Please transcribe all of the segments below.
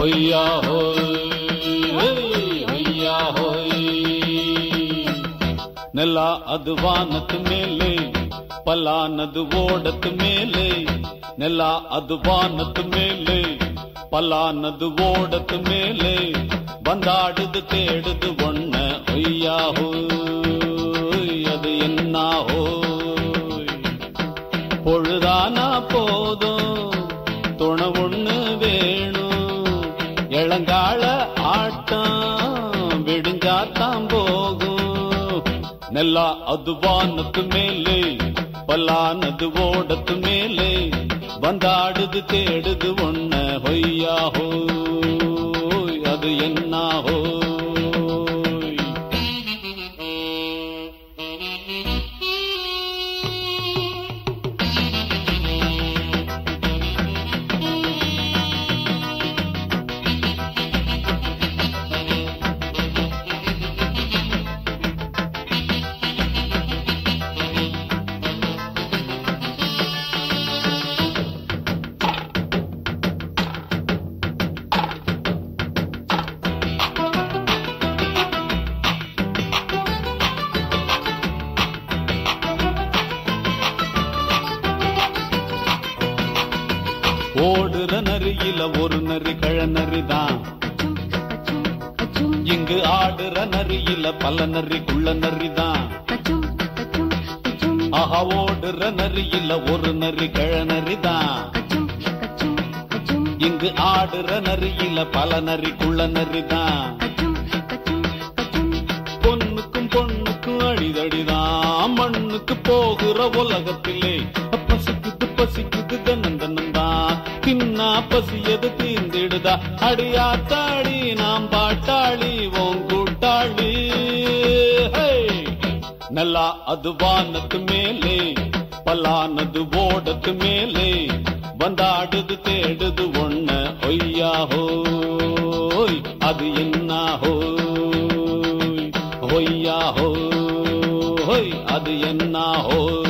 ஹொய்யா ஹோய் ஹொய்யா ஹோய் ನೆಲ ಅದು ವಾನದ ಮೇಲೆ ಪಲಾನದು ಓಡದ ಮೇಲೆ ನೆಲ ಅದು ವಾನದ ಮೇಲೆ ಪಲಾನದು ಓಡದ ಮೇಲೆ ಬಂದಾಡುದು தேடுது ஒண்ண ஒய்யா ஹோய் அது என்ன ஹோய் பொழுதானா போதும் துணை ஒண்ணு வேணும் இளங்கால ஆட்டம் விடுஞ்சாத்தான் போகும் நெல்லா அது வானத்து மேலே பல்லானது ஓடத்து மேலே வந்தாடுது தேடுது ஒண்ண ஹொய்யா ஹோய் அது என்ன ஹோய் ஓடுற நரியில ஒரு நரி கழநரிதான் இங்கு ஆடுற நரியில பல நரி குள்ள நரிதான் ஆஹா ஓடுற நரியில ஒரு நரி கழநரிதான் இங்கு ஆடுற நரியில பல நரி குள்ள நரிதான் பொண்ணுக்கும் பொண்ணுக்கும் அடிதடிதான் மண்ணுக்கு போகிற உலகத்திலே பசிக்குது பசிக்குது தன்னன் தன்னந்தான் தின்னா பசியது தீர்ந்திடுதா அடியாத்தாடி நாம் பாட்டாளி ஓன் கூட்டாளி ஹே! நல்லா அது வானத்து மேலே பலானது ஓடத்து மேலே வந்தாடுது தேடுது ஒண்ண ஒய்யா ஹோய் அது என்ன ஹோய் ஹொய்யா ஹோய் அது என்ன ஹோய்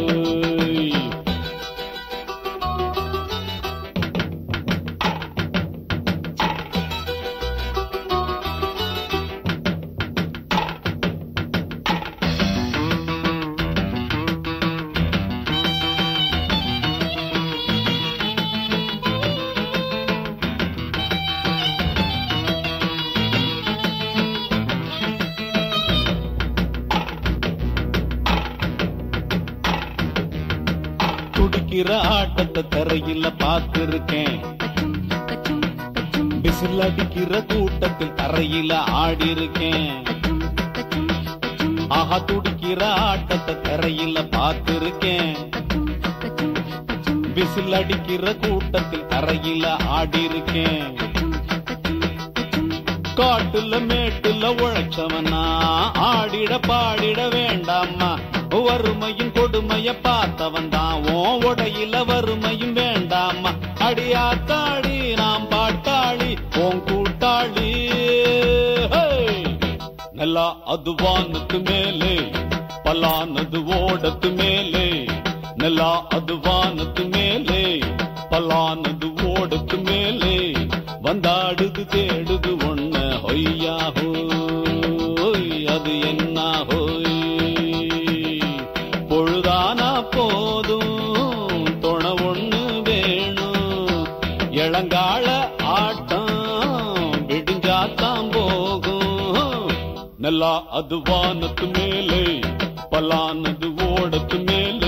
துடிக்கிற ஆட்டத்தை தரையில பார்த்திருக்கேன் விசில் அடிக்கிற கூட்டத்தில் தரையில ஆடி இருக்கேன் ஆஹா துடிக்கிற ஆட்டத்தை தரையில பார்த்திருக்கேன் விசில் அடிக்கிற கூட்டத்தில் தரையில ஆடி இருக்கேன் காட்டுல மேட்டுல உழைச்சவனா ஆடிட பாடிட வேண்டாமா வறுமையும் கொடுமைய பார்த்தவன் தான் ஓ உடையில வறுமையும் வேண்டாமா அடியாத்தாடி நாம் பாட்டாளி ஓன் கூட்டாளி ஹே! நல்லா அது வானத்து மேலே பலானது ஓடத்து மேலே நல்லா அது வானத்து மேலே பலானது ஓடத்து மேலே வந்தாடுது தேடுது ஒண்ண ஹொய்யா ஹோய் அது என்ன ஹோய் பொழுதானா போதும் துணை ஒண்ணு வேணும் இளங்கால ஆட்டம் விடிஞ்சாத்தான் போகும் நல்லா அது வானத்து மேலே பலானது ஓடத்து மேலே